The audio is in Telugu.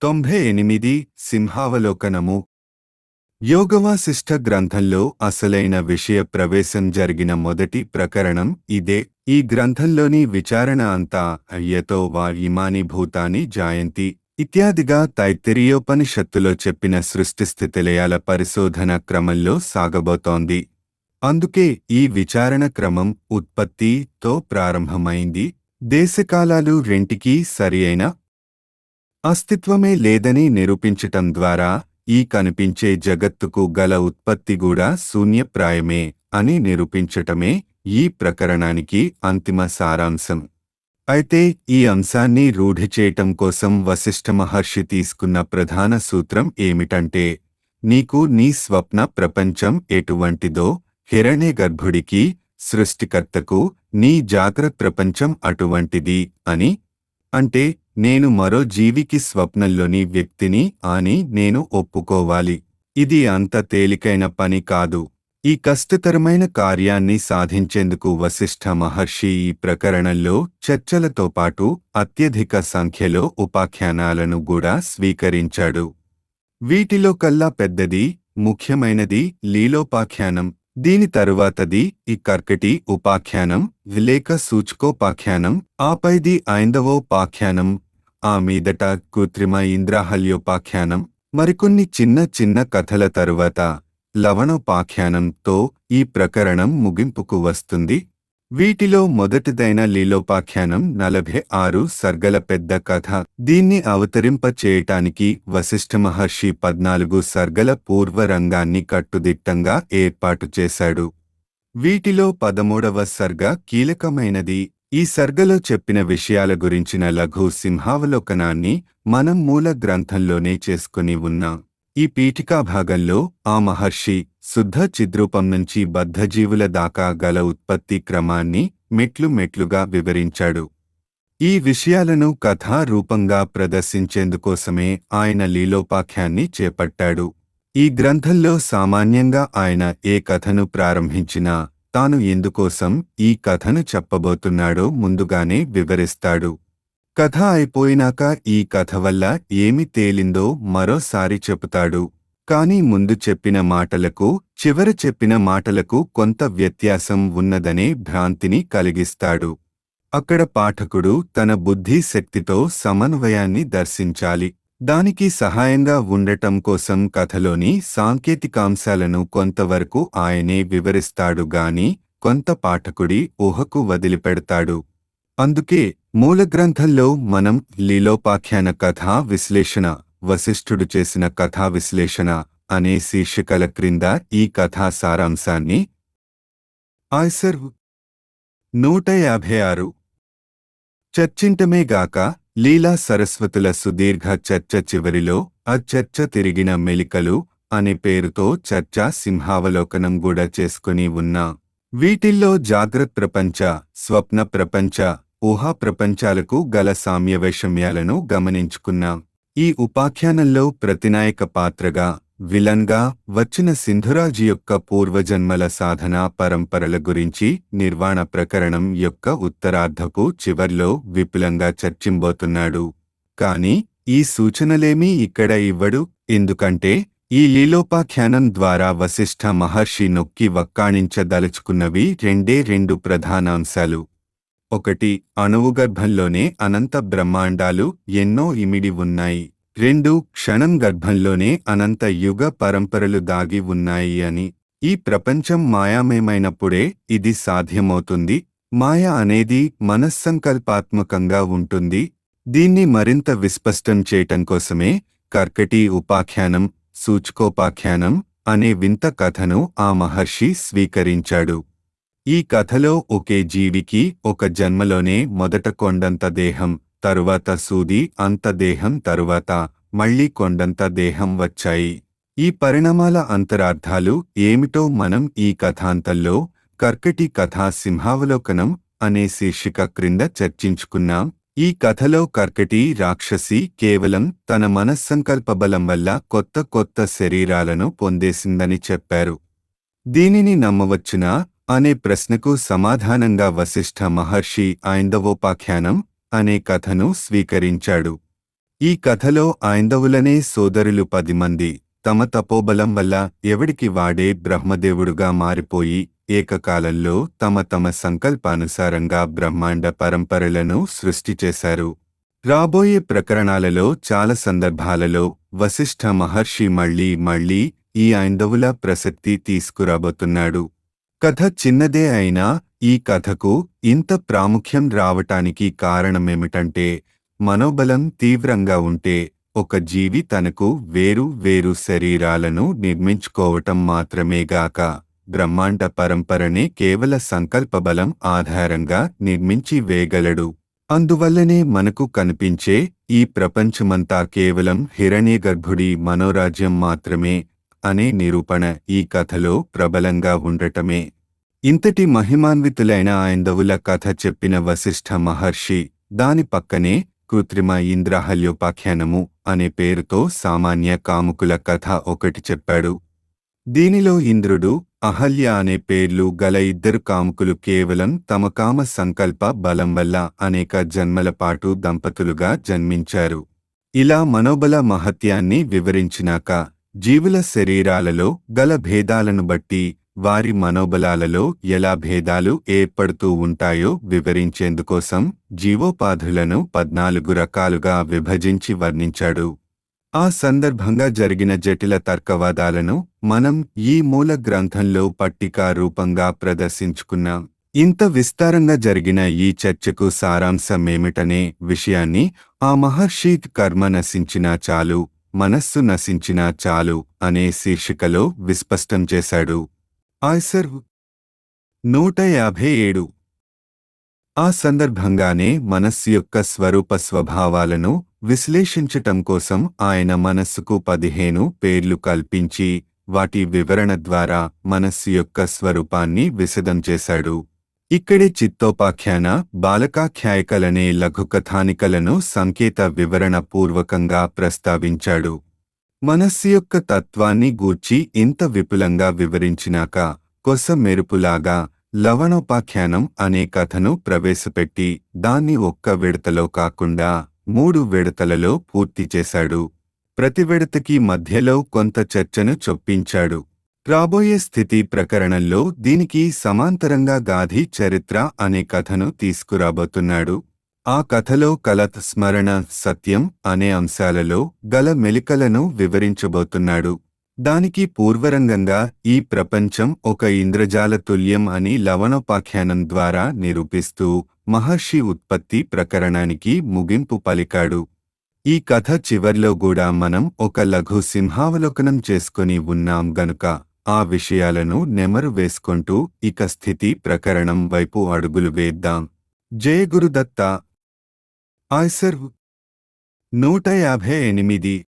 తొంభై ఎనిమిది సింహావలోకనము యోగవాసిష్ఠ గ్రంథంలో అసలైన విషయ ప్రవేశం జరిగిన మొదటి ప్రకరణం ఇదే ఈ గ్రంథంలోని విచారణ అంతా అయ్యతో వా ఇమాని భూతాని జాయంతి ఇత్యాదిగా తైత్తిరీయోపనిషత్తులో చెప్పిన సృష్టిస్థితిలయాల పరిశోధన క్రమంలో సాగబోతోంది అందుకే ఈ విచారణ క్రమం ఉత్పత్తితో ప్రారంభమైంది దేశకాలాలు రెంటికీ సరియైన అస్తిత్వమే లేదని నిరూపించటం ద్వారా ఈ కనిపించే జగత్తుకు గల ఉత్పత్తి కూడా శూన్యప్రాయమే అని నిరూపించటమే ఈ ప్రకరణానికి అంతిమ సారాంశం అయితే ఈ అంశాన్ని రూఢి చేయటం కోసం వశిష్ఠ మహర్షి తీసుకున్న ప్రధాన సూత్రం ఏమిటంటే నీకు నీ స్వప్న ప్రపంచం ఎటువంటిదో హిరణ్య గర్భుడికి సృష్టికర్తకు నీ జాగ్రత్త ప్రపంచం అటువంటిది అని అంటే నేను మరో జీవికి స్వప్నంలోని వ్యక్తిని అని నేను ఒప్పుకోవాలి ఇది అంత తేలికైన పని కాదు ఈ కష్టతరమైన కార్యాన్ని సాధించేందుకు వశిష్ఠ మహర్షి ఈ ప్రకరణంలో చర్చలతో పాటు అత్యధిక సంఖ్యలో ఉపాఖ్యానాలను కూడా స్వీకరించాడు వీటిలో కల్లా పెద్దది ముఖ్యమైనది లీలోపాఖ్యానం దీని తరువాతది ఈ కర్కటి ఉపాఖ్యానం విలేక సూచుకోపాఖ్యానం ఆపైది ఐందవోపాఖ్యానం ఆ మీదట కృత్రిమ ఇంద్రాహల్యోపాఖ్యానం మరికొన్ని చిన్న చిన్న కథల తరువాత లవణోపాఖ్యానంతో ఈ ప్రకరణం ముగింపుకు వస్తుంది వీటిలో మొదటిదైన లీలోపాఖ్యానం నలభై ఆరు సర్గల పెద్ద కథ దీన్ని అవతరింప చేయటానికి వశిష్ఠ మహర్షి పద్నాలుగు సర్గల పూర్వరంగాన్ని కట్టుదిట్టంగా ఏర్పాటు చేశాడు వీటిలో పదమూడవ సర్గ కీలకమైనది ఈ సర్గలో చెప్పిన విషయాల గురించిన లఘు సింహావలోకనాన్ని మనం మూల గ్రంథంలోనే చేసుకుని ఉన్నాం ఈ పీఠికా భాగంలో ఆ మహర్షి శుద్ధ చిద్రూపం నుంచి బద్ధజీవుల దాకా గల ఉత్పత్తి క్రమాన్ని మెట్లు మెట్లుగా వివరించాడు ఈ విషయాలను కథారూపంగా ప్రదర్శించేందుకోసమే ఆయన లీలోపాఖ్యాన్ని చేపట్టాడు ఈ గ్రంథంలో సామాన్యంగా ఆయన ఏ కథను ప్రారంభించినా తాను ఎందుకోసం ఈ కథను చెప్పబోతున్నాడో ముందుగానే వివరిస్తాడు కథ అయిపోయినాక ఈ కథ వల్ల ఏమి తేలిందో మరోసారి చెబుతాడు కాని ముందు చెప్పిన మాటలకు చివర చెప్పిన మాటలకు కొంత వ్యత్యాసం ఉన్నదనే భ్రాంతిని కలిగిస్తాడు అక్కడ పాఠకుడు తన బుద్ధి శక్తితో సమన్వయాన్ని దర్శించాలి దానికి సహాయంగా ఉండటం కోసం కథలోని సాంకేతికాంశాలను కొంతవరకు ఆయనే వివరిస్తాడు గాని కొంత పాఠకుడి ఊహకు వదిలిపెడతాడు అందుకే మూలగ్రంథంలో మనం లీలోపాఖ్యాన కథా విశ్లేషణ వశిష్ఠుడు చేసిన కథా విశ్లేషణ అనే శీర్షికల క్రింద ఈ కథా సారాంశాన్ని ఆయ్సర్ నూట యాభై ఆరు చర్చింటమేగాక లీలా సరస్వతుల సుదీర్ఘ చర్చ చివరిలో ఆ చర్చ తిరిగిన మెలికలు అనే పేరుతో చర్చా సింహావలోకనం కూడా చేసుకుని ఉన్నా వీటిల్లో జాగ్రత్త ప్రపంచ స్వప్న ప్రపంచ ఊహా ప్రపంచాలకు గల సామ్యవైషమ్యాలను గమనించుకున్నాం ఈ ఉపాఖ్యానంలో ప్రతినాయక పాత్రగా విలన్గా వచ్చిన సింధురాజు యొక్క పూర్వజన్మల సాధనా పరంపరల గురించి నిర్వాణ ప్రకరణం యొక్క ఉత్తరార్ధపు చివర్లో విపులంగా చర్చింబోతున్నాడు కాని ఈ సూచనలేమీ ఇక్కడ ఇవ్వడు ఎందుకంటే ఈ లీలోపాఖ్యానం ద్వారా వశిష్ఠ మహర్షి నొక్కి వక్కాణించదలుచుకున్నవి రెండే రెండు ప్రధానాంశాలు ఒకటి అణువుగర్భంలోనే అనంత బ్రహ్మాండాలు ఎన్నో ఇమిడి ఉన్నాయి రెండు క్షణం గర్భంలోనే అనంత యుగ పరంపరలు దాగి ఉన్నాయి అని ఈ ప్రపంచం మాయామయమైనప్పుడే ఇది సాధ్యమవుతుంది మాయ అనేది మనస్సంకల్పాత్మకంగా ఉంటుంది దీన్ని మరింత విస్పష్టం చేయటం కోసమే కర్కటి ఉపాఖ్యానం సూచుకోపాఖ్యానం అనే వింత కథను ఆ మహర్షి స్వీకరించాడు ఈ కథలో ఒకే జీవికి ఒక జన్మలోనే మొదట కొండంత దేహం తరువాత సూది అంత దేహం తరువాత మళ్లీ కొండంత దేహం వచ్చాయి ఈ పరిణామాల అంతరార్థాలు ఏమిటో మనం ఈ కథాంతంలో కర్కటి కథా సింహావలోకనం అనే శీర్షిక క్రింద చర్చించుకున్నాం ఈ కథలో కర్కటి రాక్షసి కేవలం తన మనస్సంకల్ప బలం వల్ల కొత్త కొత్త శరీరాలను పొందేసిందని చెప్పారు దీనిని నమ్మవచ్చునా అనే ప్రశ్నకు సమాధానంగా వశిష్ఠ మహర్షి ఐందవోపాఖ్యానం అనే కథను స్వీకరించాడు ఈ కథలో ఐందవులనే సోదరులు పది మంది తమ తపోబలం వల్ల ఎవడికి వాడే బ్రహ్మదేవుడుగా మారిపోయి ఏకకాలంలో తమ తమ సంకల్పానుసారంగా బ్రహ్మాండ పరంపరలను సృష్టి చేశారు రాబోయే ప్రకరణాలలో చాలా సందర్భాలలో వశిష్ఠ మహర్షి మళ్ళీ మళ్ళీ ఈ ఐందవుల ప్రసక్తి తీసుకురాబోతున్నాడు కథ చిన్నదే అయినా ఈ కథకు ఇంత ప్రాముఖ్యం రావటానికి కారణమేమిటంటే మనోబలం తీవ్రంగా ఉంటే ఒక జీవి తనకు వేరు వేరు శరీరాలను నిర్మించుకోవటం మాత్రమేగాక బ్రహ్మాండ పరంపరనే కేవల సంకల్పబలం ఆధారంగా నిర్మించి వేయగలడు అందువల్లనే మనకు కనిపించే ఈ ప్రపంచమంతా కేవలం హిరణ్యగర్భుడి మనోరాజ్యం మాత్రమే అనే నిరూపణ ఈ కథలో ప్రబలంగా ఉండటమే ఇంతటి మహిమాన్వితులైన ఐందవుల కథ చెప్పిన వశిష్ఠ మహర్షి దాని పక్కనే కృత్రిమ ఇంద్రహల్యోపాఖ్యానము అనే పేరుతో సామాన్య కాముకుల కథ ఒకటి చెప్పాడు దీనిలో ఇంద్రుడు అహల్య అనే పేర్లు గల ఇద్దరు కాముకులు కేవలం తమ కామ సంకల్ప బలం వల్ల అనేక జన్మల పాటు దంపతులుగా జన్మించారు ఇలా మనోబల మహత్యాన్ని వివరించినాక జీవుల శరీరాలలో గల భేదాలను బట్టి వారి మనోబలాలలో ఎలా భేదాలు ఏర్పడుతూ ఉంటాయో వివరించేందుకోసం జీవోపాధులను పద్నాలుగు రకాలుగా విభజించి వర్ణించాడు ఆ సందర్భంగా జరిగిన జటిల తర్కవాదాలను మనం ఈ మూల గ్రంథంలో పట్టికా రూపంగా ప్రదర్శించుకున్నాం ఇంత విస్తారంగా జరిగిన ఈ చర్చకు సారాంశమేమిటనే విషయాన్ని ఆ మహర్షి కర్మ నశించినా చాలు మనస్సు నశించినా చాలు అనే శీర్షికలో విస్పష్టం చేశాడు ఆయ్సర్ నూట యాభై ఏడు ఆ సందర్భంగానే మనస్సు యొక్క స్వరూప స్వభావాలను విశ్లేషించటం కోసం ఆయన మనస్సుకు పదిహేను పేర్లు కల్పించి వాటి వివరణ ద్వారా మనస్సు యొక్క స్వరూపాన్ని విశదం చేశాడు ఇక్కడే చిత్తోపాఖ్యాన బాలకాఖ్యాయకలనే లఘుకథానికలను సంకేత వివరణ పూర్వకంగా ప్రస్తావించాడు మనస్సు యొక్క తత్వాన్ని గూర్చి ఇంత విపులంగా వివరించినాక కొస మెరుపులాగా లవణోపాఖ్యానం అనే కథను ప్రవేశపెట్టి దాన్ని ఒక్క విడతలో కాకుండా మూడు విడతలలో పూర్తి చేశాడు ప్రతి విడతకి మధ్యలో కొంత చర్చను చొప్పించాడు రాబోయే స్థితి ప్రకరణంలో దీనికి సమాంతరంగా గాధి చరిత్ర అనే కథను తీసుకురాబోతున్నాడు ఆ కథలో కలత్ స్మరణ సత్యం అనే అంశాలలో గల మెలికలను వివరించబోతున్నాడు దానికి పూర్వరంగంగా ఈ ప్రపంచం ఒక ఇంద్రజాల తుల్యం అని లవణోపాఖ్యానం ద్వారా నిరూపిస్తూ మహర్షి ఉత్పత్తి ప్రకరణానికి ముగింపు పలికాడు ఈ కథ చివర్లో కూడా మనం ఒక లఘు సింహావలోకనం చేసుకుని ఉన్నాం గనుక ఆ విషయాలను నెమరు వేసుకుంటూ ఇక స్థితి ప్రకరణం వైపు అడుగులు వేద్దాం జయ గురుదత్త ఆయ్సర్ నూట యాభై ఎనిమిది